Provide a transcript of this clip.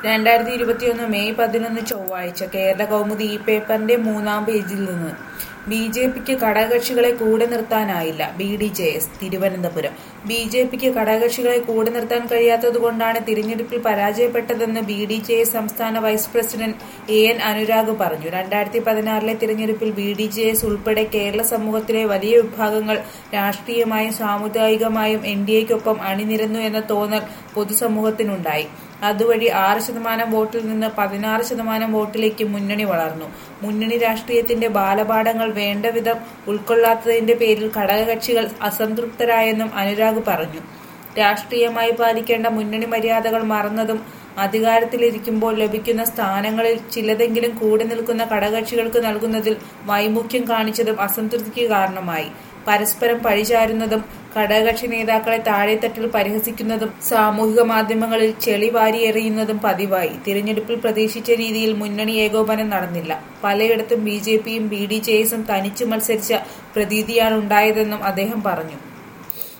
രണ്ടായിരത്തി ഇരുപത്തിയൊന്ന് മെയ് പതിനൊന്ന് ചൊവ്വാഴ്ച കേരള കൗമുദി ഈ പേപ്പറിന്റെ മൂന്നാം പേജിൽ നിന്ന് ബി ജെ പിക്ക് ഘടകകക്ഷികളെ കൂടെ നിർത്താനായില്ല B D J S Thiruvananthapuram B J പിക്ക് ഘടകകക്ഷികളെ കൂടെ നിർത്താൻ കഴിയാത്തതുകൊണ്ടാണ് തിരഞ്ഞെടുപ്പിൽ പരാജയപ്പെട്ടതെന്ന് ബി ഡി ജെ എസ് സംസ്ഥാന vice president A N Anurag പറഞ്ഞു രണ്ടായിരത്തി പതിനാറിലെ തിരഞ്ഞെടുപ്പിൽ ബി ഡി ജെ എസ് ഉൾപ്പെടെ കേരള സമൂഹത്തിലെ വലിയ വിഭാഗങ്ങൾ രാഷ്ട്രീയമായും സാമുദായികമായും എൻ ഡി എക്കൊപ്പം അണിനിരന്നു എന്ന തോന്നൽ പൊതുസമൂഹത്തിനുണ്ടായി അതുവഴി ആറ് ശതമാനം വോട്ടിൽ നിന്ന് പതിനാറ് ശതമാനം വോട്ടിലേക്ക് മുന്നണി വളർന്നു മുന്നണി രാഷ്ട്രീയത്തിന്റെ ബാലപാഠങ്ങൾ വേണ്ടവിധം ഉൾക്കൊള്ളാത്തതിന്റെ പേരിൽ ഘടകകക്ഷികൾ അസംതൃപ്തരായെന്നും അനുരാഗ് പറഞ്ഞു രാഷ്ട്രീയമായി പാലിക്കേണ്ട മുന്നണി മര്യാദകൾ മറന്നതും അധികാരത്തിലിരിക്കുമ്പോൾ ലഭിക്കുന്ന സ്ഥാനങ്ങളിൽ ചിലതെങ്കിലും കൂടെ നിൽക്കുന്ന ഘടകകക്ഷികൾക്ക് നൽകുന്നതിൽ വൈമുഖ്യം കാണിച്ചതും അസംതൃപ്തിക്ക് കാരണമായി പരസ്പരം പഴിചാരുന്നതും ഘടകകക്ഷി നേതാക്കളെ താഴെത്തട്ടിൽ പരിഹസിക്കുന്നതും സാമൂഹിക മാധ്യമങ്ങളിൽ ചെളി വാരിയെറിയുന്നതും പതിവായി തിരഞ്ഞെടുപ്പിൽ പ്രതീക്ഷിച്ച രീതിയിൽ മുന്നണി ഏകോപനം നടന്നില്ല പലയിടത്തും ബി ജെ പിയും ബി ഡി ജെ എസും തനിച്ചു മത്സരിച്ച പ്രതീതിയാണ് ഉണ്ടായതെന്നും അദ്ദേഹം പറഞ്ഞു